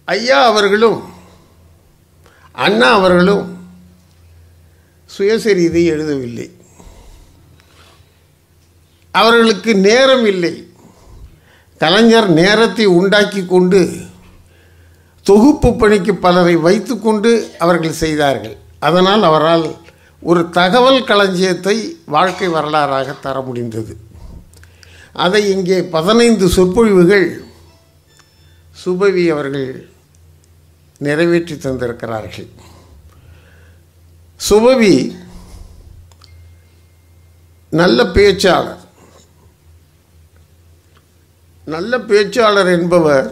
ஐயா அவர்களும் அண்ணா அவர்களும் சுயசரிதை எழுதவில்லை அவர்களுக்கு நேரம் இல்லை கலைஞர் நேரத்தை உண்டாக்கி கொண்டு தொகுப்பு பணிக்கு பலரை வைத்துக்கொண்டு அவர்கள் செய்தார்கள் அதனால் அவரால் ஒரு தகவல் களஞ்சியத்தை வாழ்க்கை வரலாறாக தர முடிந்தது அதை இங்கே பதினைந்து சொற்பொழிவுகள் சுபவி அவர்கள் நிறைவேற்றி தந்திருக்கிறார்கள் சுபவி நல்ல பேச்சாளர் நல்ல பேச்சாளர் என்பவர்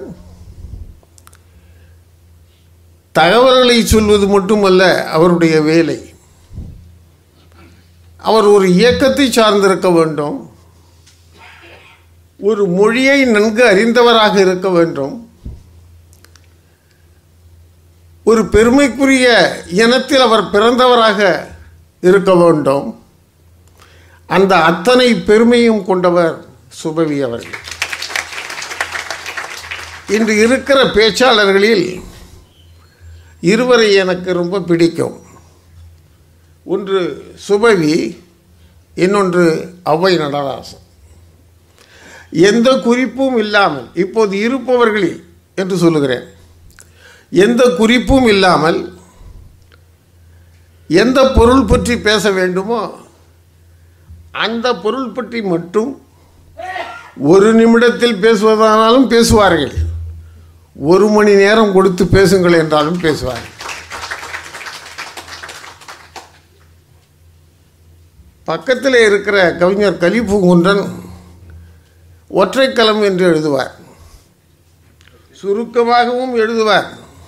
தகவல்களை சொல்வது மட்டுமல்ல அவருடைய வேலை அவர் ஒரு இயக்கத்தை சார்ந்திருக்க வேண்டும் ஒரு மொழியை நன்கு அறிந்தவராக இருக்க வேண்டும் ஒரு பெருமைக்குரிய இனத்தில் அவர் பிறந்தவராக இருக்க வேண்டும் அந்த அத்தனை பெருமையும் கொண்டவர் சுபவி அவர்கள் இன்று இருக்கிற பேச்சாளர்களில் இருவரை எனக்கு ரொம்ப பிடிக்கும் ஒன்று சுபவி இன்னொன்று அவ்வை நடராசன் எந்த குறிப்பும் இல்லாமல் இப்போது இருப்பவர்களில் என்று சொல்லுகிறேன் எந்த குறிப்பும் இல்லாமல் எந்த பொருள் பற்றி பேச வேண்டுமோ அந்த பொருள் பற்றி மட்டும் ஒரு நிமிடத்தில் பேசுவதானாலும் பேசுவார்கள் ஒரு மணி நேரம் கொடுத்து பேசுங்கள் என்றாலும் பேசுவார்கள் பக்கத்தில் இருக்கிற கவிஞர் கலிபூங்குன்றன் ஒற்றைக்கலம் என்று எழுதுவார் சுருக்கமாகவும் எழுதுவார்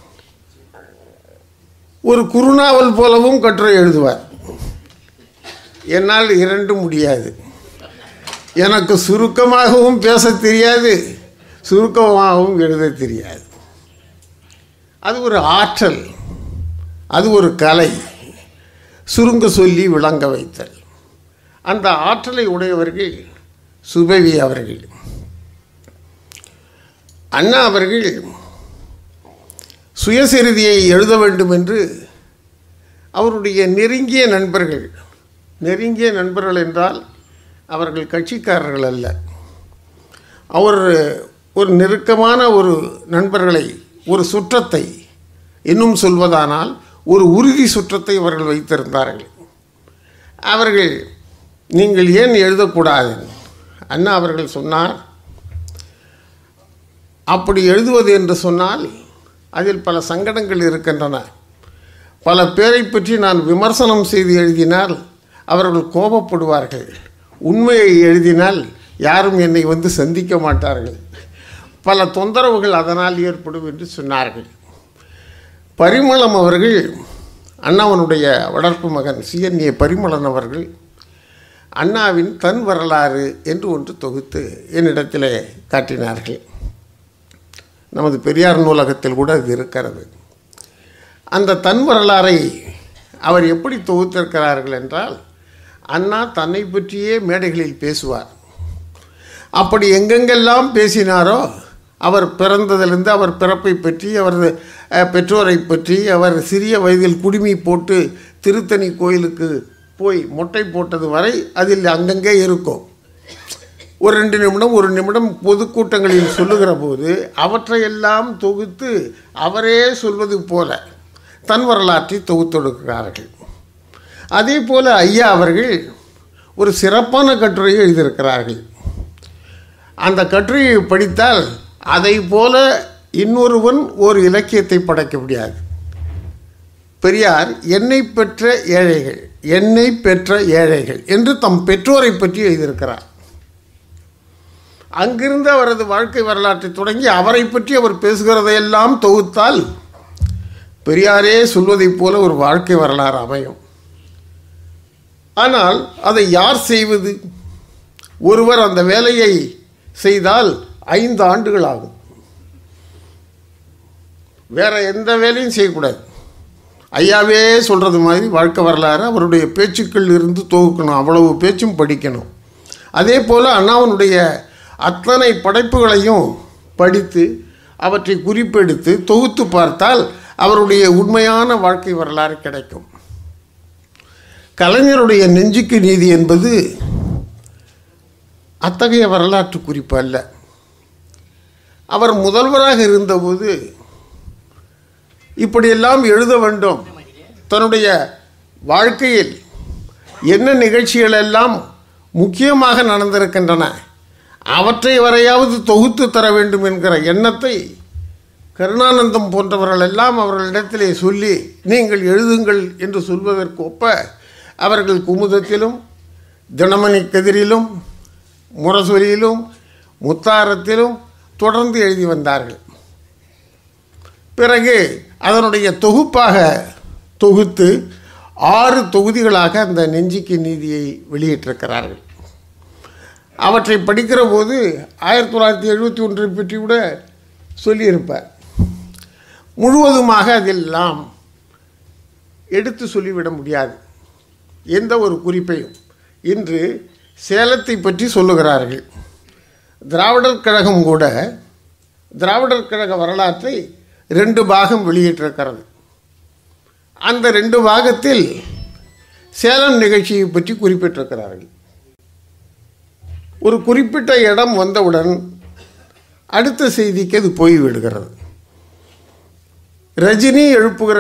ஒரு குறுநாவல் போலவும் கட்டுரை எழுதுவார் என்னால் இரண்டும் முடியாது எனக்கு சுருக்கமாகவும் பேச தெரியாது சுருக்கமாகவும் எழுத தெரியாது அது ஒரு ஆற்றல் அது ஒரு கலை சுருங்க சொல்லி விளங்க வைத்தல் அந்த ஆற்றலை உடையவர்கள் சுபவி அவர்கள் அண்ணா அவர்கள் சுயசரிதியை எழுத வேண்டும் என்று அவருடைய நெருங்கிய நண்பர்கள் நெருங்கிய நண்பர்கள் என்றால் அவர்கள் கட்சிக்காரர்கள் அல்ல அவர் ஒரு நெருக்கமான ஒரு நண்பர்களை ஒரு சுற்றத்தை இன்னும் சொல்வதானால் ஒரு உறுதி சுற்றத்தை அவர்கள் வைத்திருந்தார்கள் அவர்கள் நீங்கள் ஏன் எழுதக்கூடாது அண்ணா அவர்கள் சொன்னார் அப்படி எழுதுவது என்று சொன்னால் அதில் பல சங்கடங்கள் இருக்கின்றன பல பேரை பற்றி நான் விமர்சனம் செய்து எழுதினால் அவர்கள் கோபப்படுவார்கள் உண்மையை எழுதினால் யாரும் என்னை வந்து சந்திக்க மாட்டார்கள் பல தொந்தரவுகள் அதனால் ஏற்படும் என்று சொன்னார்கள் பரிமளம் அவர்கள் அண்ணாவனுடைய வளர்ப்பு மகன் சிஎன்ஏ பரிமளன் அவர்கள் அண்ணாவின் தன் வரலாறு என்று ஒன்று தொகுத்து என்னிடத்தில் காட்டினார்கள் நமது பெரியார் நூலகத்தில் கூட அது இருக்கிறது அந்த தன் வரலாறை அவர் எப்படி தொகுத்திருக்கிறார்கள் என்றால் அண்ணா தன்னை பற்றியே மேடைகளில் பேசுவார் அப்படி எங்கெங்கெல்லாம் பேசினாரோ அவர் பிறந்ததிலிருந்து அவர் பிறப்பை பற்றி அவர் அஹ், பெற்றோரை பற்றி அவர் சிறிய வயதில் குடுமி போட்டு திருத்தணி கோயிலுக்கு போய் மொட்டை போட்டது வரை அதில் அங்கங்கே இருக்கும் ஒரு ரெண்டு நிமிடம் ஒரு நிமிடம் பொதுக்கூட்டங்களில் சொல்லுகிற போது அவற்றையெல்லாம் தொகுத்து அவரே சொல்வது போல தன் வரலாற்றை தொகுத்தொடுக்கிறார்கள் அதே போல ஐயா அவர்கள் ஒரு சிறப்பான கட்டுரையை எழுதியிருக்கிறார்கள் அந்த கட்டுரையை படித்தால் அதை போல இன்னொருவன் ஒரு இலக்கியத்தை படைக்க முடியாது பெரியார் என்னை பெற்ற ஏழைகள் என்னை பெற்ற ஏழைகள் என்று தம் பெற்றோரை பற்றி எழுதியிருக்கிறார் அங்கிருந்து அவரது வாழ்க்கை வரலாற்றை தொடங்கி அவரை பற்றி அவர் பேசுகிறதையெல்லாம் தொகுத்தால் பெரியாரே சொல்வதைப் போல ஒரு வாழ்க்கை வரலாறு அமையும் ஆனால் அதை யார் செய்வது ஒருவர் அந்த வேலையை செய்தால் ஐந்து ஆண்டுகள் ஆகும் வேற எந்த வேலையும் செய்யக்கூடாது ஐயாவே சொல்கிறது மாதிரி வாழ்க்கை வரலாறு அவருடைய பேச்சுக்கள் இருந்து தொகுக்கணும் அவ்வளவு பேச்சும் படிக்கணும் அதே போல் அண்ணாவனுடைய அத்தனை படைப்புகளையும் படித்து அவற்றை குறிப்பெடுத்து தொகுத்து பார்த்தால் அவருடைய உண்மையான வாழ்க்கை வரலாறு கிடைக்கும் கலைஞருடைய நெஞ்சுக்கு நீதி என்பது அத்தகைய வரலாற்று குறிப்பு அல்ல அவர் முதல்வராக இருந்தபோது இப்படியெல்லாம் எழுத வேண்டும் தன்னுடைய வாழ்க்கையில் என்ன நிகழ்ச்சிகள் எல்லாம் முக்கியமாக நடந்திருக்கின்றன அவற்றை வரையாவது தொகுத்து தர வேண்டும் என்கிற எண்ணத்தை கருணானந்தம் போன்றவர்கள் எல்லாம் அவர்களிடத்திலே சொல்லி நீங்கள் எழுதுங்கள் என்று சொல்வதற்கு ஒப்ப அவர்கள் குமுதத்திலும் தினமணி கதிரிலும் முரசொலியிலும் முத்தாரத்திலும் தொடர்ந்து எழுதி வந்தார்கள் பிறகு அதனுடைய தொகுப்பாக தொகுத்து ஆறு தொகுதிகளாக அந்த நெஞ்சிக்கு நீதியை வெளியிட்டிருக்கிறார்கள் அவற்றை படிக்கிற போது ஆயிரத்தி தொள்ளாயிரத்தி எழுபத்தி ஒன்றை பற்றி கூட சொல்லியிருப்பார் முழுவதுமாக அதெல்லாம் எடுத்து சொல்லிவிட முடியாது எந்த ஒரு குறிப்பையும் இன்று சேலத்தை பற்றி சொல்லுகிறார்கள் திராவிடர் கழகம் கூட திராவிடர் கழக வரலாற்றை ரெண்டு பாகம் வெளியிட்டிருக்கிறது அந்த ரெண்டு பாகத்தில் சேலம் நிகழ்ச்சியை பற்றி குறிப்பிட்டிருக்கிறார்கள் ஒரு குறிப்பிட்ட இடம் வந்தவுடன் அடுத்த செய்திக்கு அது போய்விடுகிறது ரஜினி எழுப்புகிற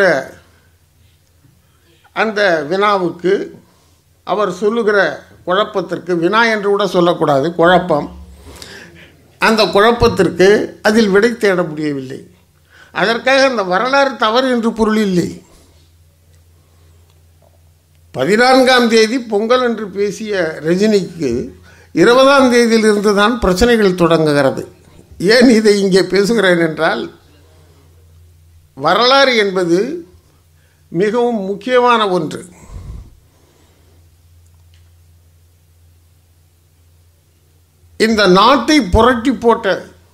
அந்த வினாவுக்கு அவர் சொல்லுகிற குழப்பத்திற்கு வினா என்று கூட சொல்லக்கூடாது குழப்பம் அந்த குழப்பத்திற்கு அதில் விடை தேட முடியவில்லை அதற்காக அந்த வரலாறு தவறு என்று பொருள் இல்லை பதினான்காம் தேதி பொங்கல் என்று பேசிய ரஜினிக்கு இருபதாம் தேதியிலிருந்து தான் பிரச்சனைகள் தொடங்குகிறது ஏன் இதை இங்கே பேசுகிறேன் என்றால் வரலாறு என்பது மிகவும் முக்கியமான ஒன்று இந்த நாட்டை புரட்டி போட்ட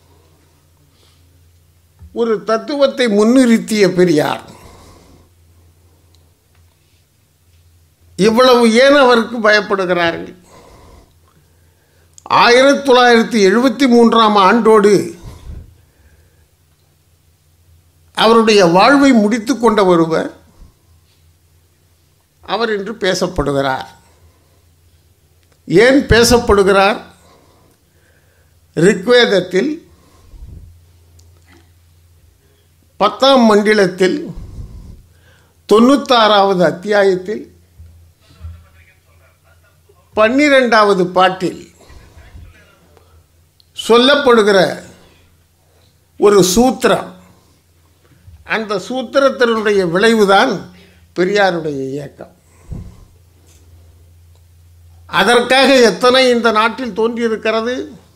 ஒரு தத்துவத்தை முன்னிறுத்திய பெரியார் இவ்வளவு ஏன் அவருக்கு பயப்படுகிறார்கள் ஆயிரத்தி தொள்ளாயிரத்தி எழுபத்தி மூன்றாம் ஆண்டோடு அவருடைய வாழ்வை முடித்து கொண்ட ஒருவர் அவர் இன்று பேசப்படுகிறார் ஏன் பேசப்படுகிறார் ரிக்வேதத்தில் பத்தாம் மண்டலத்தில் தொண்ணூத்தாறாவது அத்தியாயத்தில் பன்னிரெண்டாவது பாட்டில் சொல்லப்படுகிற ஒரு சூத்திரம் அந்த சூத்திரத்தினுடைய விளைவுதான் பெரியாருடைய இயக்கம் அதற்காக எத்தனை இந்த நாட்டில் தோன்றியிருக்கிறது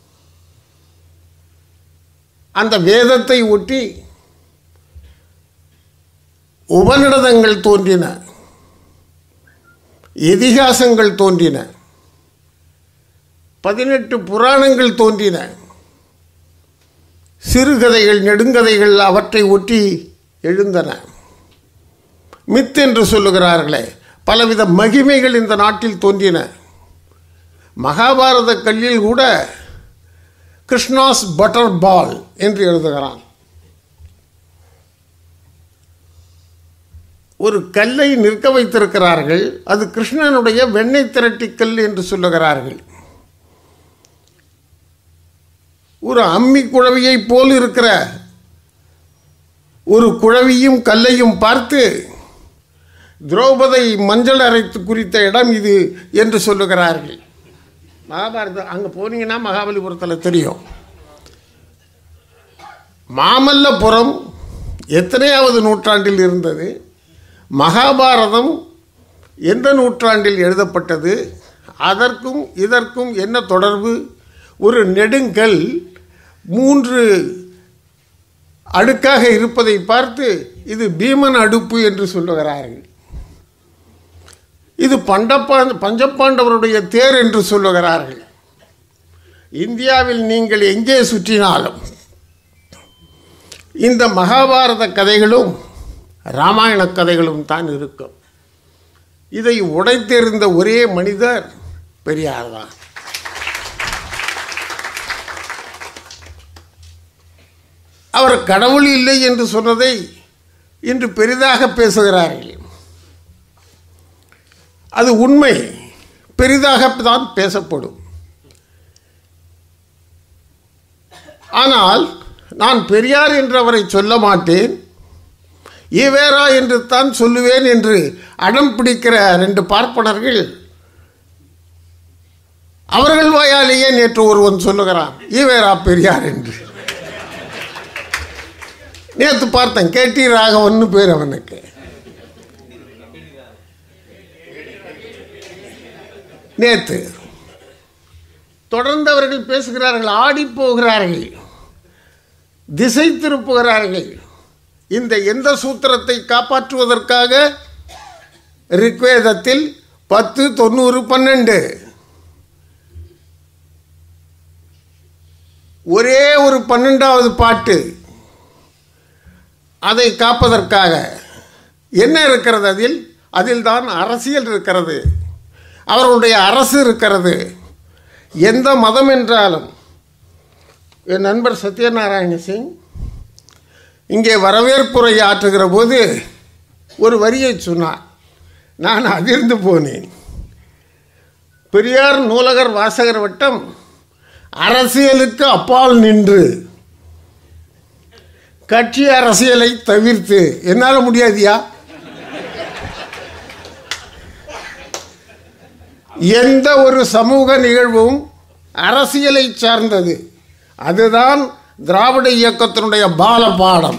அந்த வேதத்தை ஒட்டி உபநிடதங்கள் தோன்றின இதிகாசங்கள் தோன்றின பதினெட்டு புராணங்கள் தோன்றின சிறுகதைகள் நெடுங்கதைகள் அவற்றை ஒட்டி எழுந்தன மித் என்று சொல்லுகிறார்களே பலவித மகிமைகள் இந்த நாட்டில் தோன்றின மகாபாரத கல்லில் கூட கிருஷ்ணாஸ் பட்டர் பால் என்று எழுதுகிறான் ஒரு கல்லை நிற்க வைத்திருக்கிறார்கள் அது கிருஷ்ணனுடைய வெண்ணெய் திரட்டி கல் என்று சொல்லுகிறார்கள் ஒரு அம்மி குழவியைப் போல் இருக்கிற ஒரு குழவியும் கல்லையும் பார்த்து திரௌபதை மஞ்சள் அரைத்து குறித்த இடம் இது என்று சொல்லுகிறார்கள் மகாபாரதம் அங்கே போனீங்கன்னா மகாபலிபுரத்தில் தெரியும் மாமல்லபுரம் எத்தனையாவது நூற்றாண்டில் இருந்தது மகாபாரதம் எந்த நூற்றாண்டில் எழுதப்பட்டது அதற்கும் இதற்கும் என்ன தொடர்பு ஒரு நெடுங்கல் மூன்று அடுக்காக இருப்பதை பார்த்து இது பீமன் அடுப்பு என்று சொல்லுகிறார்கள் இது பண்டப்பா பஞ்சப்பாண்டவருடைய தேர் என்று சொல்லுகிறார்கள் இந்தியாவில் நீங்கள் எங்கே சுற்றினாலும் இந்த மகாபாரத கதைகளும் ராமாயண கதைகளும் தான் இருக்கும் இதை உடைத்தெறிந்த ஒரே மனிதர் பெரியார் தான் அவர் கடவுள் இல்லை என்று சொன்னதை இன்று பெரிதாக பேசுகிறார்கள் அது உண்மை பெரிதாகத்தான் பேசப்படும் ஆனால் நான் பெரியார் என்று அவரை சொல்ல மாட்டேன் ஈவேரா என்று தான் சொல்லுவேன் என்று அடம் பிடிக்கிற ரெண்டு பார்ப்பனர்கள் அவர்கள் வாயாலேயே நேற்று ஒருவன் சொல்லுகிறான் ஈவேரா பெரியார் என்று நேற்று பார்த்தேன் கேடி ராகவன்னு பேர் அவனுக்கு நேற்று தொடர்ந்து அவர்கள் பேசுகிறார்கள் ஆடி போகிறார்கள் திசை திருப்புகிறார்கள் இந்த எந்த சூத்திரத்தை காப்பாற்றுவதற்காக ரிக்வேதத்தில் பத்து தொண்ணூறு பன்னெண்டு ஒரே ஒரு பன்னெண்டாவது பாட்டு அதை காப்பதற்காக என்ன இருக்கிறது அதில் அதில் தான் அரசியல் இருக்கிறது அவர்களுடைய அரசு இருக்கிறது எந்த மதம் என்றாலும் என் நண்பர் சத்யநாராயண சிங் இங்கே வரவேற்புரை ஆற்றுகிற போது ஒரு வரியை சொன்னார் நான் அதிர்ந்து போனேன் பெரியார் நூலகர் வாசகர் வட்டம் அரசியலுக்கு அப்பால் நின்று கட்சி அரசியலை தவிர்த்து என்னால் முடியாதியா எந்த ஒரு சமூக நிகழ்வும் அரசியலை சார்ந்தது அதுதான் திராவிட இயக்கத்தினுடைய பால பாடம்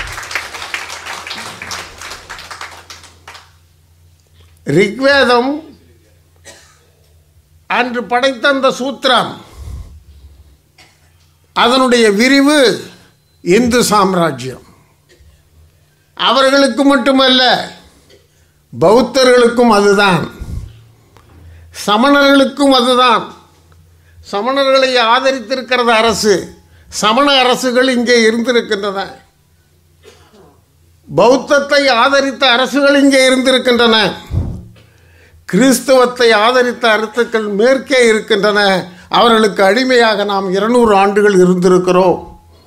ரிக்வேதம் அன்று படைத்த அந்த சூத்திரம் அதனுடைய விரிவு இந்து சாம்ராஜ்யம் அவர்களுக்கு மட்டுமல்ல பௌத்தர்களுக்கும் அதுதான் சமணர்களுக்கும் அதுதான் சமணர்களை ஆதரித்திருக்கிறது அரசு சமண அரசுகள் இங்கே இருந்திருக்கின்றன பௌத்தத்தை ஆதரித்த அரசுகள் இங்கே இருந்திருக்கின்றன கிறிஸ்தவத்தை ஆதரித்த அரசுகள் மேற்கே இருக்கின்றன அவர்களுக்கு அடிமையாக நாம் இருநூறு ஆண்டுகள் இருந்திருக்கிறோம்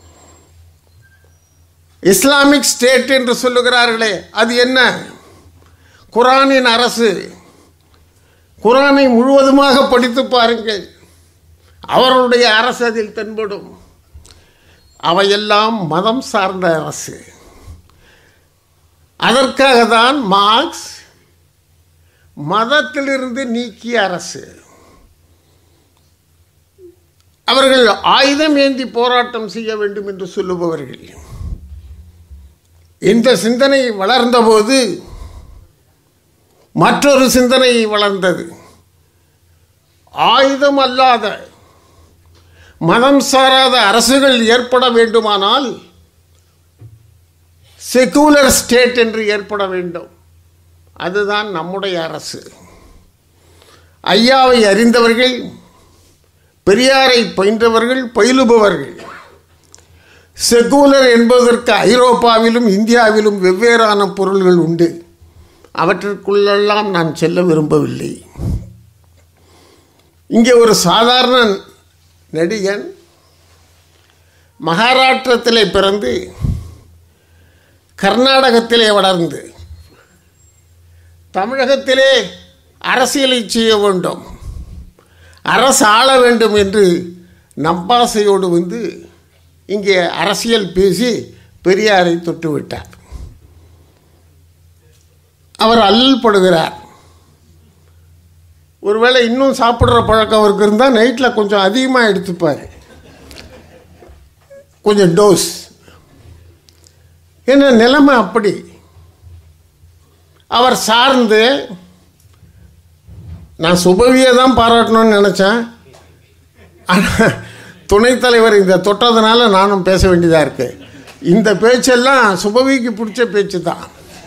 இஸ்லாமிக் ஸ்டேட் என்று சொல்லுகிறார்களே அது என்ன குரானின் அரசு குரானை முழுவதுமாக படித்து பாருங்கள் அவர்களுடைய அரசு அதில் தென்படும் அவையெல்லாம் மதம் சார்ந்த அரசு அதற்காக தான் மார்க்ஸ் மதத்திலிருந்து நீக்கிய அரசு அவர்கள் ஆயுதம் ஏந்தி போராட்டம் செய்ய வேண்டும் என்று சொல்லுபவர்கள் இந்த சிந்தனை வளர்ந்தபோது மற்றொரு சிந்தனை வளர்ந்தது ஆயுதம் அல்லாத மதம் சாராத அரசுகள் ஏற்பட வேண்டுமானால் செக்குலர் ஸ்டேட் என்று ஏற்பட வேண்டும் அதுதான் நம்முடைய அரசு ஐயாவை அறிந்தவர்கள் பெரியாரை பயின்றவர்கள் பயிலுபவர்கள் செக்குலர் என்பதற்கு ஐரோப்பாவிலும் இந்தியாவிலும் வெவ்வேறான பொருள்கள் உண்டு அவற்றிற்குள்ளெல்லாம் நான் செல்ல விரும்பவில்லை இங்கே ஒரு சாதாரண நடிகன் மகாராஷ்டிரத்திலே பிறந்து கர்நாடகத்திலே வளர்ந்து தமிழகத்திலே அரசியலை செய்ய வேண்டும் அரசு ஆள வேண்டும் என்று நம்பாசையோடு வந்து இங்கே அரசியல் பேசி பெரியாரை தொட்டுவிட்டார் அவர் அல்லல்படுகிறார் ஒருவேளை இன்னும் சாப்பிட்ற பழக்கம் அவருக்கு இருந்தால் நைட்டில் கொஞ்சம் அதிகமாக எடுத்துப்பார் கொஞ்சம் டோஸ் என்ன நிலைமை அப்படி அவர் சார்ந்து நான் சுபவியை தான் பாராட்டணும்னு நினச்சேன் ஆனால் துணைத் தலைவர் இந்த தொட்டதுனால நானும் பேச வேண்டியதாக இருக்கு இந்த பேச்செல்லாம் சுபவிக்கு பிடிச்ச பேச்சு தான்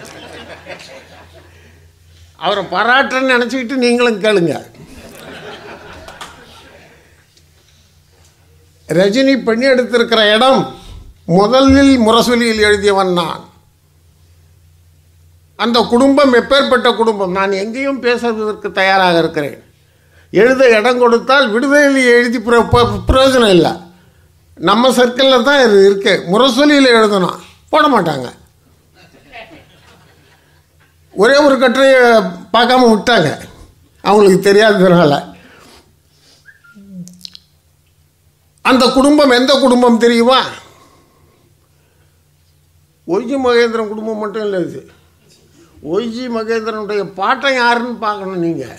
அவரை பாராட்டுறேன்னு நினச்சிக்கிட்டு நீங்களும் கேளுங்க ரஜினி பெண் எடுத்திருக்கிற இடம் முதலில் முரசொலியில் எழுதியவன் நான் அந்த குடும்பம் எப்பேற்பட்ட குடும்பம் நான் எங்கேயும் பேசுவதற்கு தயாராக இருக்கிறேன் எழுத இடம் கொடுத்தால் விடுதலையில் எழுதி பிர- ப- பிரயோஜனம் இல்லை நம்ம சர்க்கிளில் தான் இது இருக்கு முரசொலியில் எழுதணும் போட மாட்டாங்க ஒரே ஒரு கட்டுரையை பார்க்காம விட்டாங்க அவங்களுக்கு தெரியாததுனால அந்த குடும்பம் எந்த குடும்பம் தெரியுமா ஒய்ஜி மகேந்திரன் குடும்பம் மட்டும் இல்லை இது ஒய்ஜி மகேந்திரனுடைய பாட்டம் யாருன்னு பார்க்கணும் நீங்கள்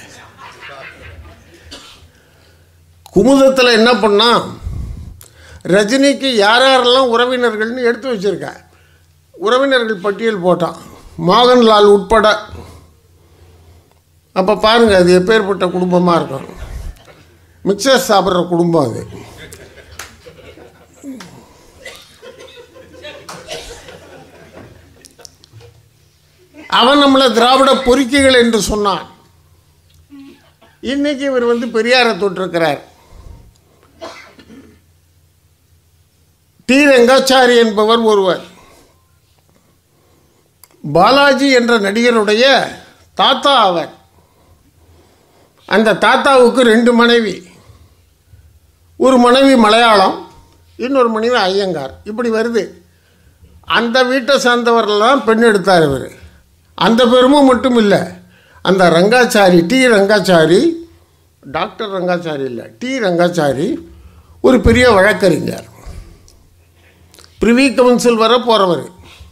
குமுதத்தில் என்ன பண்ணா ரஜினிக்கு யார் யாரெல்லாம் உறவினர்கள்னு எடுத்து வச்சிருக்கேன் உறவினர்கள் பட்டியல் போட்டான் மோகன்லால் உட்பட அப்போ பாருங்கள் அது எப்பேற்பட்ட குடும்பமாக இருக்கும் மிக்சர் சாப்பிட்ற குடும்பம் அது அவன் நம்மளை திராவிட பொறிக்கைகள் என்று சொன்னான் இன்னைக்கு இவர் வந்து பெரியாரை தொட்டிருக்கிறார் டி ரங்காச்சாரி என்பவர் ஒருவர் பாலாஜி என்ற நடிகருடைய தாத்தா அவர் அந்த தாத்தாவுக்கு ரெண்டு மனைவி ஒரு மனைவி மலையாளம் இன்னொரு மனைவி ஐயங்கார் இப்படி வருது அந்த வீட்டை சார்ந்தவரெல்லாம் பெண் எடுத்தார் இவர் அந்த பெருமை மட்டும் இல்லை அந்த ரங்காச்சாரி டி ரங்காச்சாரி டாக்டர் ரங்காச்சாரி இல்லை டி ரங்காச்சாரி ஒரு பெரிய வழக்கறிஞர் பிரிவி கவுன்சில் வர போகிறவர்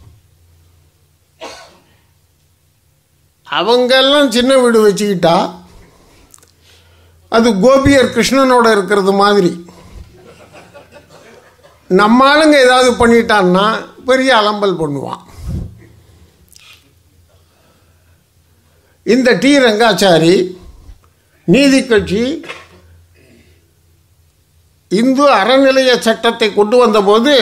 அவங்கெல்லாம் சின்ன வீடு வச்சுக்கிட்டா அது கோபியர் கிருஷ்ணனோட இருக்கிறது மாதிரி நம்ம ஆளுங்க ஏதாவது பண்ணிட்டான்னா பெரிய அலம்பல் பண்ணுவான் இந்த டி ரங்காச்சாரி நீதி கட்சி இந்து அறநிலைய சட்டத்தை கொண்டு வந்தபோது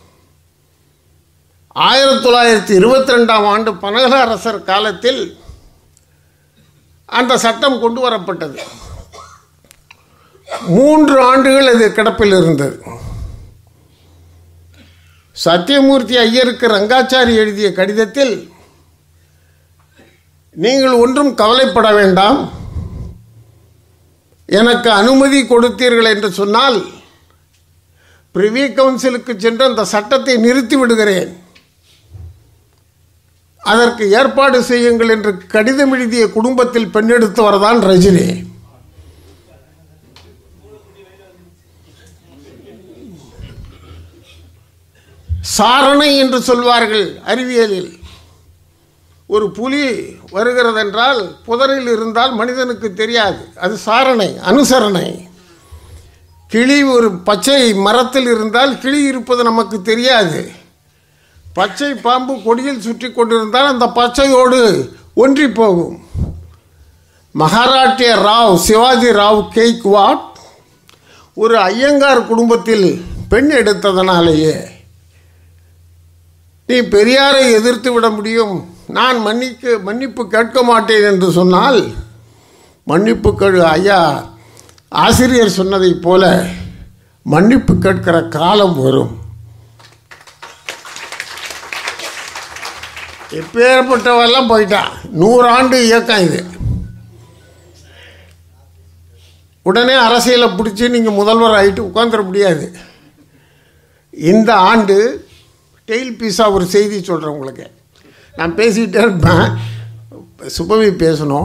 ஆயிரத்தி தொள்ளாயிரத்தி இருபத்தி ரெண்டாம் ஆண்டு பனகல அரசர் காலத்தில் அந்த சட்டம் கொண்டு வரப்பட்டது மூன்று ஆண்டுகள் அது கிடப்பில் இருந்தது சத்தியமூர்த்தி ஐயருக்கு ரங்காச்சாரி எழுதிய கடிதத்தில் நீங்கள் ஒன்றும் கவலைப்பட வேண்டாம் எனக்கு அனுமதி கொடுத்தீர்கள் என்று சொன்னால் பிரிவி கவுன்சிலுக்கு சென்று அந்த சட்டத்தை நிறுத்தி விடுகிறேன் அதற்கு ஏற்பாடு செய்யுங்கள் என்று கடிதம் எழுதிய குடும்பத்தில் பெண்ணெடுத்தவர் தான் ரஜினி சாரணை என்று சொல்வார்கள் அறிவியலில் ஒரு புலி வருகிறதென்றால் புதரில் இருந்தால் மனிதனுக்கு தெரியாது அது சாரணை அனுசரணை கிளி ஒரு பச்சை மரத்தில் இருந்தால் கிளி இருப்பது நமக்கு தெரியாது பச்சை பாம்பு கொடியில் சுற்றி கொண்டிருந்தால் அந்த பச்சையோடு ஒன்றி போகும் மகாராட்டிய ராவ் சிவாஜி ராவ் கெய்க்வாட் ஒரு ஐயங்கார் குடும்பத்தில் பெண் எடுத்ததனாலேயே நீ பெரியாரை எதிர்த்து விட முடியும் நான் மன்னிக்க மன்னிப்பு கேட்க மாட்டேன் என்று சொன்னால் மன்னிப்பு கேடு ஐயா ஆசிரியர் சொன்னதைப் போல மன்னிப்பு கேட்கிற காலம் வரும் எப்பேற்பட்டவெல்லாம் போயிட்டான் நூறாண்டு இயக்கம் இது உடனே அரசியலை பிடிச்சி நீங்கள் முதல்வர் ஆகிட்டு உட்காந்துட முடியாது இந்த ஆண்டு டெய்ல் பீஸாக ஒரு செய்தி சொல்கிறேன் உங்களுக்கு நான் பேசிக்கிட்டே இருப்பேன் சுபவி பேசணும்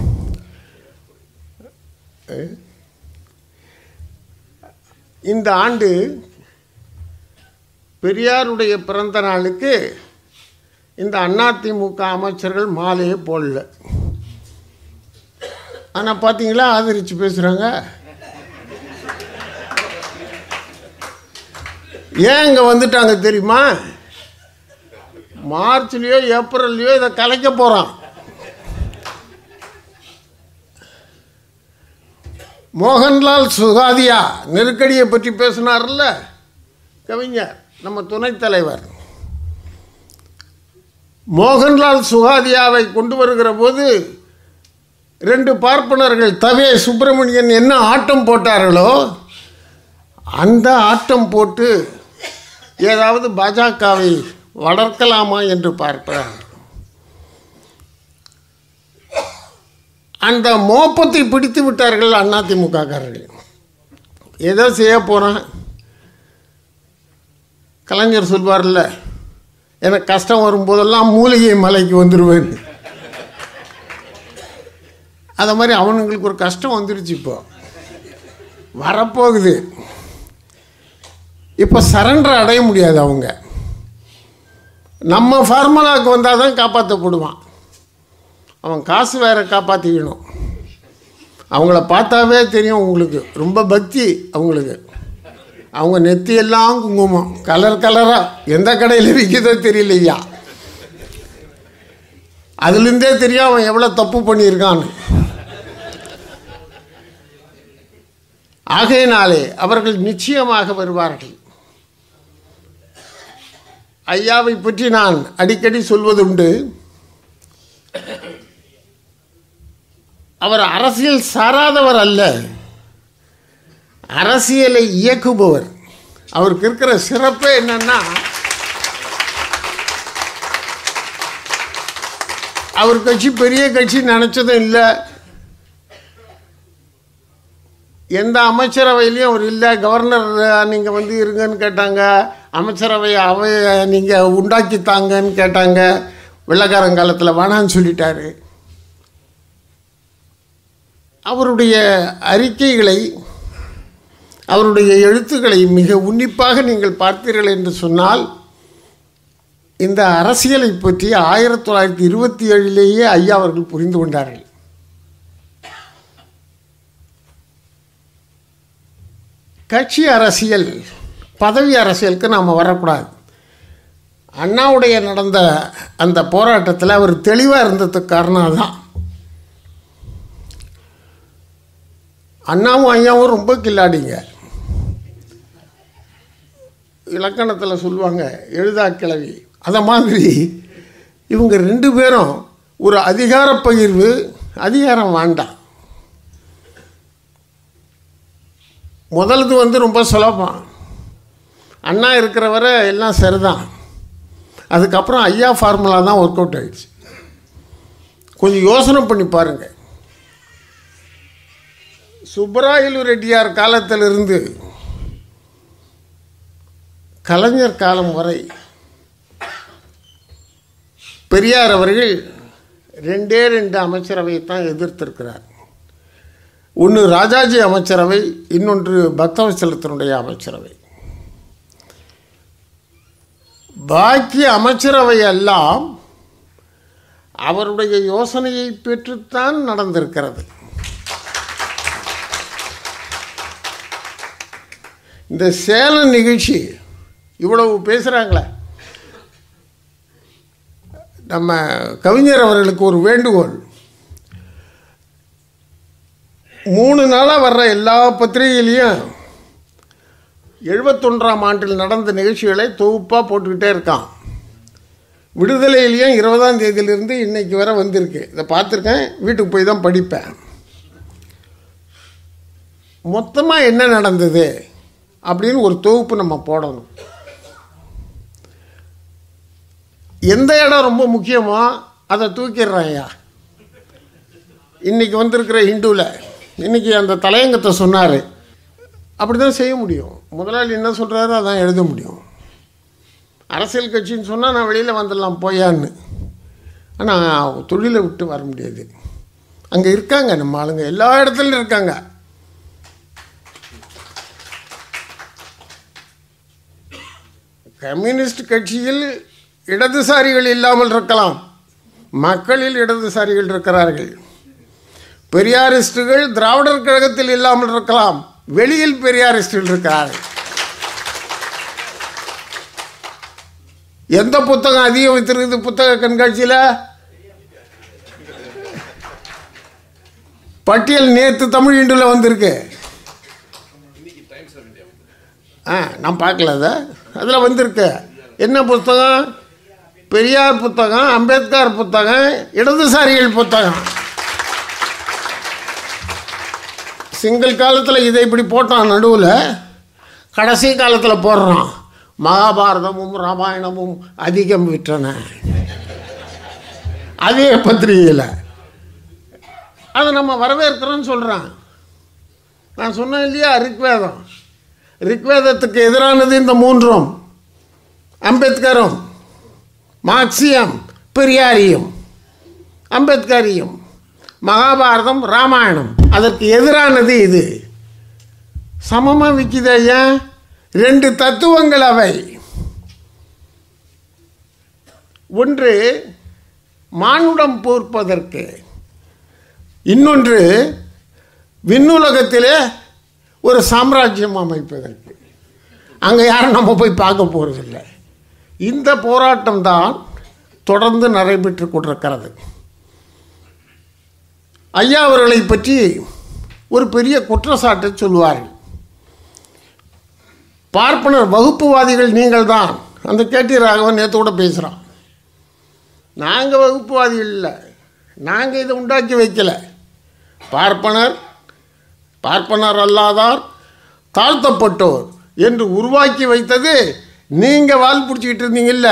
இந்த ஆண்டு பெரியாருடைய பிறந்த நாளுக்கு இந்த அதிமுக அமைச்சர்கள் மாலையே போடல ஆனால் பார்த்தீங்களா ஆதரித்து பேசுகிறாங்க ஏன் இங்கே வந்துட்டாங்க தெரியுமா மார்ச்லேயோ ஏப்ரல்லையோ இதை கலைக்க போகிறான் மோகன்லால் சுகாதியா நெருக்கடியை பற்றி பேசினார்ல கவிஞர் நம்ம துணைத் தலைவர் மோகன்லால் சுகாதியாவை கொண்டு வருகிற போது ரெண்டு பார்ப்பனர்கள் தவே சுப்பிரமணியன் என்ன ஆட்டம் போட்டார்களோ அந்த ஆட்டம் போட்டு ஏதாவது பாஜகவை வளர்க்கலாமா என்று பார்க்கிறார் அந்த மோப்பத்தை பிடித்து விட்டார்கள் அதிமுககாரர்கள் ஏதோ செய்ய போகிறான் கலைஞர் சொல்வார்ல எனக்கு கஷ்டம் வரும்போதெல்லாம் மூலிகை மலைக்கு வந்துடுவேன் அதை மாதிரி அவனுங்களுக்கு ஒரு கஷ்டம் வந்துருச்சு இப்போ வரப்போகுது இப்போ சரண்டர் அடைய முடியாது அவங்க நம்ம ஃபார்முலாவுக்கு வந்தால் தான் காப்பாற்றப்படுவான் அவன் காசு வேற காப்பாற்றிக்கணும் அவங்கள பார்த்தாவே தெரியும் உங்களுக்கு ரொம்ப பக்தி அவங்களுக்கு அவங்க நெத்தியெல்லாம் குங்குமம் கலர் கலராக எந்த கடையில் விற்கிதோ தெரியலையா அதுலேருந்தே தெரியும் அவன் எவ்வளோ தப்பு பண்ணியிருக்கான்னு ஆகையினாலே அவர்கள் நிச்சயமாக வருவார்கள் ஐயாவை பற்றி நான் அடிக்கடி சொல்வதுண்டு அவர் அரசியல் சாராதவர் அல்ல அரசியலை இயக்குபவர் அவருக்கு இருக்கிற சிறப்பே என்னன்னா அவர் கட்சி பெரிய கட்சி நினச்சதும் இல்லை எந்த அமைச்சரவையிலையும் அவர் இல்லை கவர்னர் நீங்கள் வந்து இருங்கன்னு கேட்டாங்க அமைச்சரவை அவை நீங்கள் உண்டாக்கித்தாங்கன்னு கேட்டாங்க வெள்ளக்காரங்காலத்தில் வேணான்னு சொல்லிட்டாரு அவருடைய அறிக்கைகளை அவருடைய எழுத்துக்களை மிக உன்னிப்பாக நீங்கள் பார்த்தீர்கள் என்று சொன்னால் இந்த அரசியலை பற்றி ஆயிரத்தி தொள்ளாயிரத்தி இருபத்தி ஏழிலேயே ஐயா அவர்கள் புரிந்து கொண்டார்கள் கட்சி அரசியல் பதவி அரசியலுக்கு நாம் வரக்கூடாது அண்ணாவுடைய நடந்த அந்த போராட்டத்தில் அவர் தெளிவாக இருந்ததுக்கு காரணம் தான் அண்ணாவும் ஐயாவும் ரொம்ப கில்லாடிங்க இலக்கணத்தில் சொல்லுவாங்க எழுதா கிளவி அதை மாதிரி இவங்க ரெண்டு பேரும் ஒரு அதிகார பகிர்வு அதிகாரம் வேண்டாம் முதலது வந்து ரொம்ப சுலபம் அண்ணா இருக்கிற வரை எல்லாம் சரிதான் அதுக்கப்புறம் ஐயா ஃபார்முலா தான் ஒர்க் அவுட் ஆகிடுச்சு கொஞ்சம் யோசனை பண்ணி பாருங்கள் சுப்பராயலு ரெட்டியார் காலத்திலிருந்து கலைஞர் காலம் வரை பெரியார் அவர்கள் ரெண்டே ரெண்டு அமைச்சரவையை தான் எதிர்த்திருக்கிறார் ஒன்று ராஜாஜி அமைச்சரவை இன்னொன்று பக்தவச்சலத்தினுடைய அமைச்சரவை பாக்கி அமைச்சரவை எல்லாம் அவருடைய யோசனையை பெற்றுத்தான் நடந்திருக்கிறது இந்த சேலம் நிகழ்ச்சி இவ்வளவு பேசுகிறாங்களே நம்ம கவிஞர் அவர்களுக்கு ஒரு வேண்டுகோள் மூணு நாளாக வர்ற எல்லா பத்திரிகையிலையும் எழுபத்தொன்றாம் ஆண்டில் நடந்த நிகழ்ச்சிகளை தொகுப்பாக போட்டுக்கிட்டே இருக்கான் விடுதலையிலையும் இருபதாம் தேதியிலிருந்து இன்னைக்கு வரை வந்திருக்கு இதை பார்த்துருக்கேன் வீட்டுக்கு போய் தான் படிப்பேன் மொத்தமாக என்ன நடந்தது அப்படின்னு ஒரு தொகுப்பு நம்ம போடணும் எந்த இடம் ரொம்ப முக்கியமோ அதை தூக்கிடுறேன் ஐயா இன்றைக்கி வந்திருக்கிற ஹிந்துவில் இன்றைக்கி அந்த தலையங்கத்தை சொன்னார் அப்படி தான் செய்ய முடியும் முதலாளி என்ன சொல்கிறாரோ அதான் எழுத முடியும் அரசியல் கட்சின்னு சொன்னால் நான் வெளியில் வந்துடலாம் போயான்னு ஆனால் தொழிலை விட்டு வர முடியாது அங்கே இருக்காங்க நம்ம ஆளுங்க எல்லா இடத்துலையும் இருக்காங்க கம்யூனிஸ்ட் கட்சியில் இடதுசாரிகள் இல்லாமல் இருக்கலாம் மக்களில் இடதுசாரிகள் இருக்கிறார்கள் பெரியாரிஸ்டுகள் திராவிடர் கழகத்தில் இல்லாமல் இருக்கலாம் வெளியில் பெரியாரிஸ்டுகள் இருக்கிறார்கள் எந்த புத்தகம் அதிகம் வைத்திருக்குது புத்தக கண்காட்சியில் பட்டியல் நேற்று தமிழ் இண்டுல வந்திருக்கு ஆ நான் பார்க்கல அதை அதில் வந்திருக்கு என்ன புத்தகம் பெரியார் புத்தகம் அம்பேத்கர் புத்தகம் இடதுசாரிகள் புத்தகம் சிங்கிள் காலத்தில் இதை இப்படி போட்டான் நடுவில் கடைசி காலத்தில் போடுறான் மகாபாரதமும் ராமாயணமும் அதிகம் விற்றன அதே பத்திரிகையில் அதை நம்ம வரவேற்கிறோன்னு சொல்கிறான் நான் சொன்னேன் இல்லையா ரிக்வேதம் ரிக்வேதத்துக்கு எதிரானது இந்த மூன்றும் அம்பேத்கரும் மார்க்சியம் பெரியாரியும் அம்பேத்கரியும் மகாபாரதம் ராமாயணம் அதற்கு எதிரானது இது சமமாக விற்கிது ஐயா ரெண்டு தத்துவங்கள் அவை ஒன்று மானுடம் போர்ப்பதற்கு இன்னொன்று விண்ணுலகத்திலே ஒரு சாம்ராஜ்யம் அமைப்பதற்கு அங்கே யாரும் நம்ம போய் பார்க்க போகிறதில்லை இந்த போராட்டம் தான் தொடர்ந்து நடைபெற்று கொண்டிருக்கிறது ஐயா அவர்களை பற்றி ஒரு பெரிய குற்றச்சாட்டை சொல்லுவார்கள் பார்ப்பனர் வகுப்புவாதிகள் நீங்கள் தான் அந்த கேட்டி ராகவன் நேற்று கூட பேசுகிறான் நாங்கள் வகுப்புவாதிகள் இல்லை நாங்கள் இதை உண்டாக்கி வைக்கல பார்ப்பனர் பார்ப்பனர் அல்லாதார் தாழ்த்தப்பட்டோர் என்று உருவாக்கி வைத்தது நீங்கள் வால் பிடிச்சிக்கிட்டு இருந்தீங்கல்ல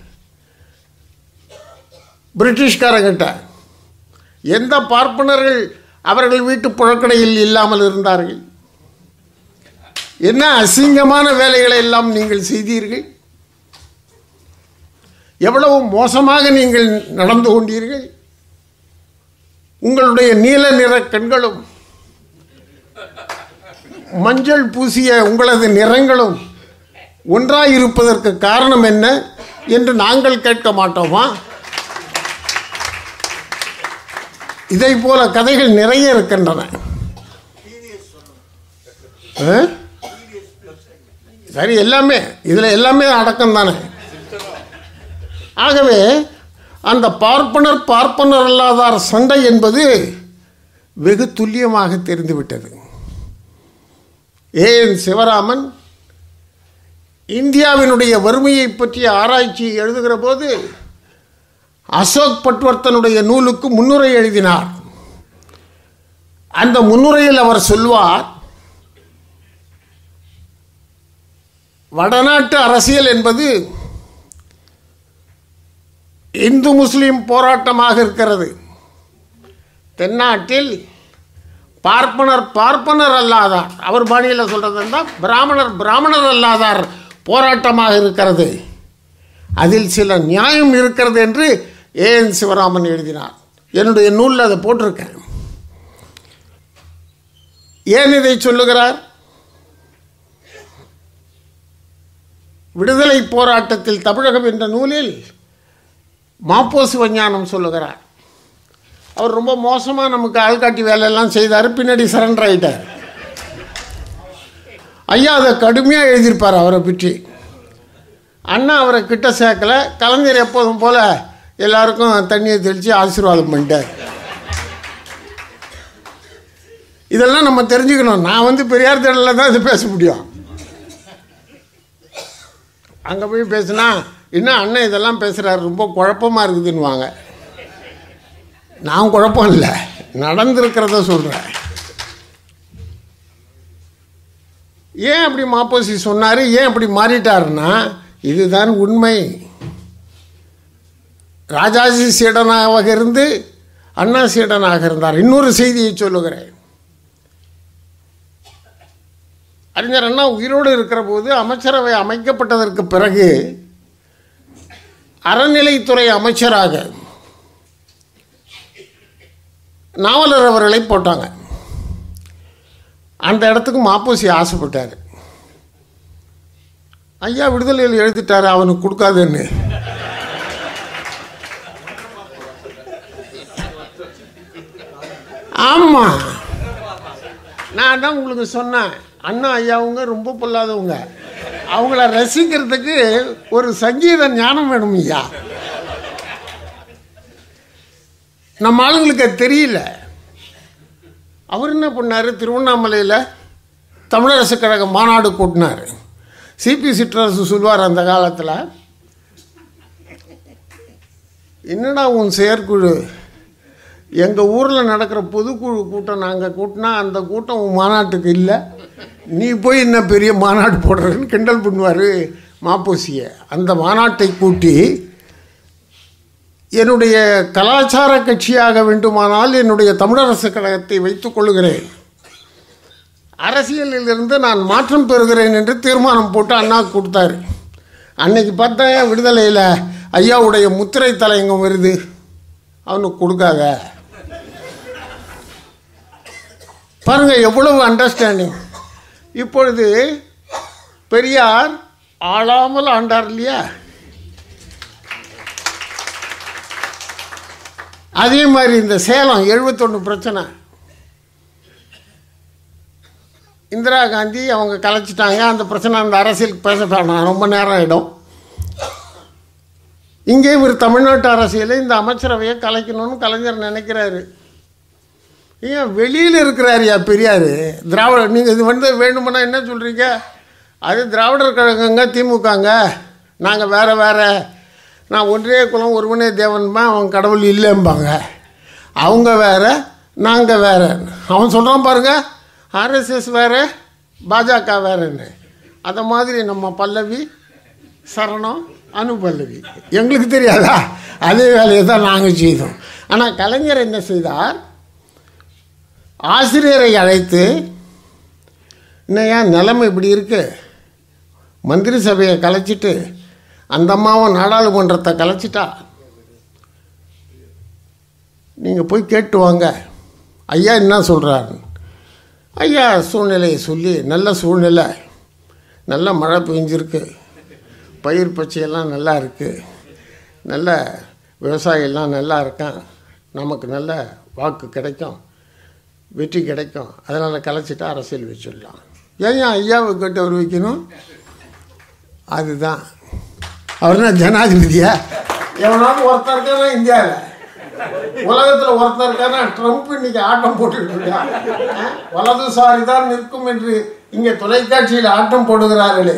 பிரிட்டிஷ்காரங்கிட்ட எந்த பார்ப்பனர்கள் அவர்கள் வீட்டு புழக்கடையில் இல்லாமல் இருந்தார்கள் என்ன அசிங்கமான வேலைகளை எல்லாம் நீங்கள் செய்தீர்கள் எவ்வளவு மோசமாக நீங்கள் நடந்து கொண்டீர்கள் உங்களுடைய நீல நிற கண்களும் மஞ்சள் பூசிய உங்களது நிறங்களும் ஒன்றாயிருப்பதற்கு காரணம் என்ன என்று நாங்கள் கேட்க மாட்டோமா இதை போல கதைகள் நிறைய இருக்கின்றன ஆ? சரி எல்லாமே இதில் எல்லாமே அடக்கம் தானே ஆகவே அந்த பார்ப்பனர் பார்ப்பனர் அல்லாதார் சண்டை என்பது வெகு துல்லியமாக தெரிந்துவிட்டது ஏன் சிவராமன் இந்தியாவினுடைய வறுமையை பற்றிய ஆராய்ச்சி எழுதுகிற போது அசோக் பட்வர்த்தனுடைய நூலுக்கு முன்னுரை எழுதினார் அந்த முன்னுரையில் அவர் சொல்வார் வடநாட்டு அரசியல் என்பது இந்து முஸ்லீம் போராட்டமாக இருக்கிறது தென்னாட்டில் பார்ப்பனர் பார்ப்பனர் அல்லாதார் அவர் பாணியில் சொல்கிறது பிராமணர் பிராமணர் அல்லாதார் போராட்டமாக இருக்கிறது அதில் சில நியாயம் இருக்கிறது என்று ஏஎன் சிவராமன் எழுதினார் என்னுடைய நூலில் அதை போட்டிருக்கேன் ஏன் இதை சொல்லுகிறார் விடுதலை போராட்டத்தில் தமிழகம் என்ற நூலில் மாப்போசி விஞ்ஞானம் சொல்லுகிறார் அவர் ரொம்ப மோசமாக நமக்கு ஆள்காட்டி வேலையெல்லாம் செய்தார் பின்னாடி சரண்டர் ஆகிட்டார் ஐயா அதை கடுமையாக எழுதியிருப்பார் அவரை பற்றி அண்ணா அவரை கிட்ட சேர்க்கல கலைஞர் எப்போதும் போல் எல்லாருக்கும் தண்ணியை தெளித்து ஆசீர்வாதம் பண்ணிட்டார் இதெல்லாம் நம்ம தெரிஞ்சுக்கணும் நான் வந்து பெரியார் திடலில் தான் இது பேச முடியும் அங்கே போய் பேசுனா இன்னும் அண்ணன் இதெல்லாம் பேசுகிறாரு ரொம்ப குழப்பமாக இருக்குதுன்னுவாங்க நான் குழப்பம் இல்லை நடந்திருக்கிறத சொல்கிறேன் ஏன் அப்படி மாப்போசி சொன்னார் ஏன் அப்படி மாறிட்டாருன்னா இதுதான் உண்மை ராஜாஜி சீடனாக இருந்து அண்ணா சீடனாக இருந்தார் இன்னொரு செய்தியை சொல்லுகிறேன் அறிஞர் அண்ணா உயிரோடு இருக்கிற போது அமைச்சரவை அமைக்கப்பட்டதற்கு பிறகு அறநிலைத்துறை அமைச்சராக நாவலர் அவர்களை போட்டாங்க அந்த இடத்துக்கு மாப்போசி ஆசைப்பட்டார் ஐயா விடுதலையில் எழுதிட்டாரு அவனுக்கு கொடுக்காதுன்னு ஆமாம் நான் தான் உங்களுக்கு சொன்னேன் அண்ணா ஐயாவுங்க ரொம்ப பொல்லாதவங்க அவங்கள ரசிக்கிறதுக்கு ஒரு சங்கீத ஞானம் வேணும் ஐயா நம்ம ஆளுங்களுக்கு அது தெரியல அவர் என்ன பண்ணார் திருவண்ணாமலையில் தமிழரசு கழக மாநாடு கூட்டினார் சிபி சிற்றரசு சொல்வார் அந்த காலத்தில் என்னடா உன் செயற்குழு எங்கள் ஊரில் நடக்கிற பொதுக்குழு கூட்டம் நாங்கள் கூட்டினா அந்த கூட்டம் உன் மாநாட்டுக்கு இல்லை நீ போய் என்ன பெரிய மாநாடு போடுறன்னு கிண்டல் பண்ணுவார் மாப்போசியை அந்த மாநாட்டை கூட்டி என்னுடைய கலாச்சார கட்சியாக வேண்டுமானால் என்னுடைய தமிழரசு கழகத்தை வைத்துக் கொள்கிறேன் அரசியலிலிருந்து நான் மாற்றம் பெறுகிறேன் என்று தீர்மானம் போட்டு அண்ணா கொடுத்தாரு அன்னைக்கு பார்த்தா விடுதலையில் ஐயாவுடைய முத்திரை தலையங்கம் வருது அவனுக்கு கொடுக்காத பாருங்க எவ்வளவு அண்டர்ஸ்டாண்டிங் இப்பொழுது பெரியார் ஆளாமல் ஆண்டார் இல்லையா அதே மாதிரி இந்த சேலம் எழுபத்தொன்று பிரச்சனை இந்திரா காந்தி அவங்க கலைச்சிட்டாங்க அந்த பிரச்சனை அந்த அரசியலுக்கு பேச வேணாம் ரொம்ப நேரம் ஆகிடும் இங்கே ஒரு தமிழ்நாட்டு அரசியலை இந்த அமைச்சரவையை கலைக்கணும்னு கலைஞர் நினைக்கிறாரு ஏன் வெளியில் இருக்கிறாரியா பெரியார் திராவிட நீங்கள் இது வந்து வேணுமுன்னா என்ன சொல்கிறீங்க அது திராவிடர் கழகங்க திமுகங்க நாங்கள் வேறு வேறு நான் ஒன்றே குலம் ஒருவனே தேவன்பா அவன் கடவுள் இல்லைம்பாங்க அவங்க வேற நாங்கள் வேற அவன் சொல்கிறான் பாருங்க ஆர்எஸ்எஸ் வேறு பாஜக வேறன்னு அதை மாதிரி நம்ம பல்லவி சரணம் அனுபல்லவி எங்களுக்கு தெரியாதா அதே வேலையை தான் நாங்கள் செய்தோம் ஆனால் கலைஞர் என்ன செய்தார் ஆசிரியரை அழைத்து என்னையா நிலைமை இப்படி இருக்கு மந்திரி சபையை கலைச்சிட்டு அந்த அம்மாவும் நாடாளுமன்றத்தை கலைச்சிட்டா நீங்கள் போய் கேட்டு வாங்க ஐயா என்ன சொல்கிறாரு ஐயா சூழ்நிலையை சொல்லி நல்ல சூழ்நிலை நல்ல மழை பெஞ்சிருக்கு பயிர் பச்சையெல்லாம் நல்லா இருக்குது நல்ல விவசாயியெல்லாம் நல்லா இருக்கான் நமக்கு நல்ல வாக்கு கிடைக்கும் வெற்றி கிடைக்கும் அதனால் கலைச்சிட்டு அரசியல் வச்சிடலாம் ஏன் ஐயாவை கேட்டு அவர் வைக்கணும் அதுதான் அவர் என்ன ஜனாதிபதியா எவனாவது ஒருத்தர் இருக்கானா இந்தியாவில் உலகத்தில் ஒருத்தர் இருக்கானா ட்ரம்ப் இன்னைக்கு ஆட்டம் போட்டுட்டு இருக்கான் அஹ், வலதுசாரி தான் நிற்கும் என்று இங்கே தொலைக்காட்சியில் ஆட்டம் போடுகிறார்களே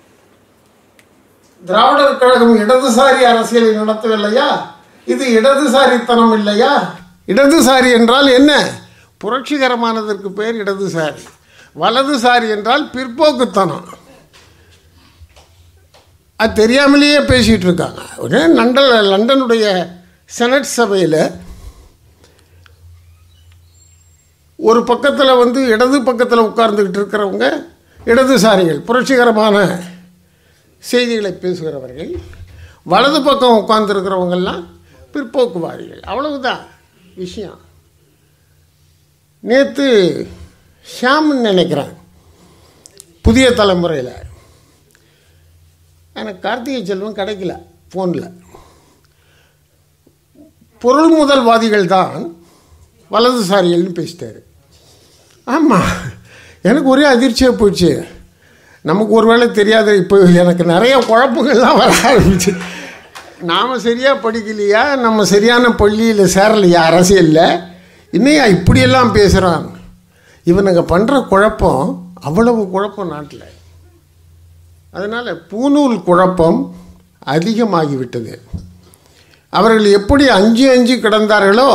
திராவிடர் கழகம் இடதுசாரி அரசியலை நடத்தவில்லையா இது இடதுசாரித்தனம் இல்லையா இடதுசாரி என்றால் என்ன புரட்சிகரமானதற்கு பேர் இடதுசாரி வலதுசாரி என்றால் பிற்போக்குத்தனம் அது தெரியாமலேயே பேசிகிட்டு இருக்காங்க உடனே லண்டன் லண்டனுடைய செனட் சபையில் ஒரு பக்கத்தில் வந்து இடது பக்கத்தில் உட்கார்ந்துக்கிட்டு இருக்கிறவங்க இடதுசாரிகள் புரட்சிகரமான செய்திகளை பேசுகிறவர்கள் வலது பக்கம் உட்கார்ந்துருக்கிறவங்கெல்லாம் பிற்போக்குவாதிகள் அவ்வளவுதான் விஷயம் நேற்று ஷாம்னு நினைக்கிறேன் புதிய தலைமுறையில் எனக்கு கார்த்திகை செல்வம் கிடைக்கல ஃபோனில் பொருள் முதல்வாதிகள் தான் வலதுசாரிகள்னு பேசிட்டாரு ஆமாம் எனக்கு ஒரே அதிர்ச்சியாக போச்சு நமக்கு ஒருவேளை தெரியாது இப்போ எனக்கு நிறைய குழப்பங்கள்லாம் வர ஆரம்பிச்சு நாம் சரியாக படிக்கலையா நம்ம சரியான பள்ளியில் சேரலையா அரசியலில் இன்னையா இப்படியெல்லாம் பேசுகிறான் இவனுங்க பண்ணுற குழப்பம் அவ்வளவு குழப்பம் நாட்டில் அதனால் பூநூல் குழப்பம் அதிகமாகிவிட்டது அவர்கள் எப்படி அஞ்சு அஞ்சு கிடந்தார்களோ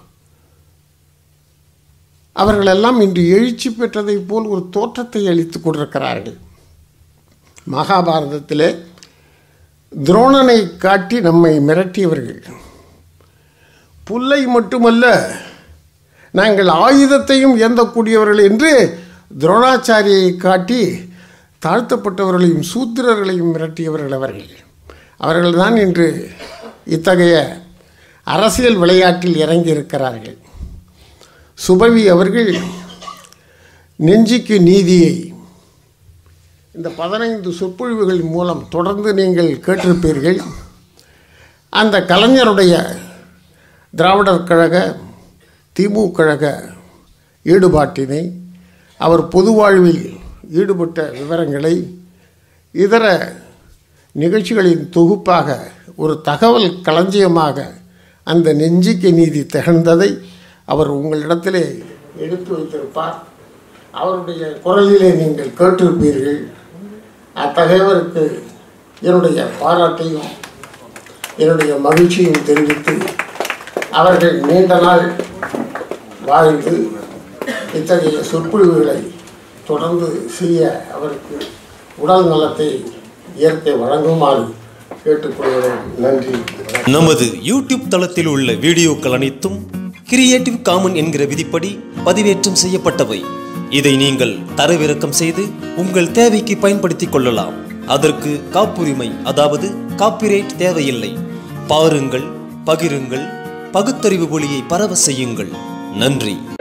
அவர்களெல்லாம் இன்று எழுச்சி பெற்றதைப் போல் ஒரு தோற்றத்தை அளித்து கொண்டிருக்கிறார்கள் மகாபாரதத்திலே துரோணனை காட்டி நம்மை மிரட்டியவர்கள் புல்லை மட்டுமல்ல நாங்கள் ஆயுதத்தையும் ஏந்தக்கூடியவர்கள் என்று துரோணாச்சாரியை காட்டி தாழ்த்தப்பட்டவர்களையும் சூத்திரர்களையும் மிரட்டியவர்கள் அவர்கள் அவர்கள்தான் இன்று இத்தகைய அரசியல் விளையாட்டில் இறங்கியிருக்கிறார்கள் சுபவி அவர்கள் நெஞ்சுக்கு நீதியை இந்த பதினைந்து சொற்பொழிவுகள் மூலம் தொடர்ந்து நீங்கள் கேட்டிருப்பீர்கள் அந்த கலைஞருடைய திராவிடர் கழக திமுக கழக ஈடுபாட்டினை அவர் பொது வாழ்வில் ஈடுபட்ட விவரங்களை இதர நிகழ்ச்சிகளின் தொகுப்பாக ஒரு தகவல் களஞ்சியமாக அந்த நெஞ்சிக்கு நீதி திகழ்ந்ததை அவர் உங்களிடத்திலே எடுத்து வைத்திருப்பார் அவருடைய குரலிலே நீங்கள் கேட்டிருப்பீர்கள் அத்தகையவருக்கு என்னுடைய பாராட்டையும் என்னுடைய மகிழ்ச்சியும் தெரிவித்து அவர்கள் நீண்ட நாள் வாழ்ந்து இத்தகைய சொற்பொழிவுகளை தொடர்ந்து செய்ய அவருக்கு உடல் நலத்தை இயற்கை வழங்குமாறு கேட்டுக்கொள்கிறேன் நன்றி நமது யூடியூப் தளத்தில் உள்ள வீடியோக்கள் அனைத்தும் கிரியேட்டிவ் காமன் என்கிற விதிப்படி பதிவேற்றம் செய்யப்பட்டவை இதை நீங்கள் தரவிறக்கம் செய்து உங்கள் தேவைக்கு பயன்படுத்திக் கொள்ளலாம் அதற்கு காப்புரிமை அதாவது காப்பிரைட் தேவையில்லை பாருங்கள் பகிருங்கள் பகுத்தறிவு ஒளியை பரவ செய்யுங்கள் நன்றி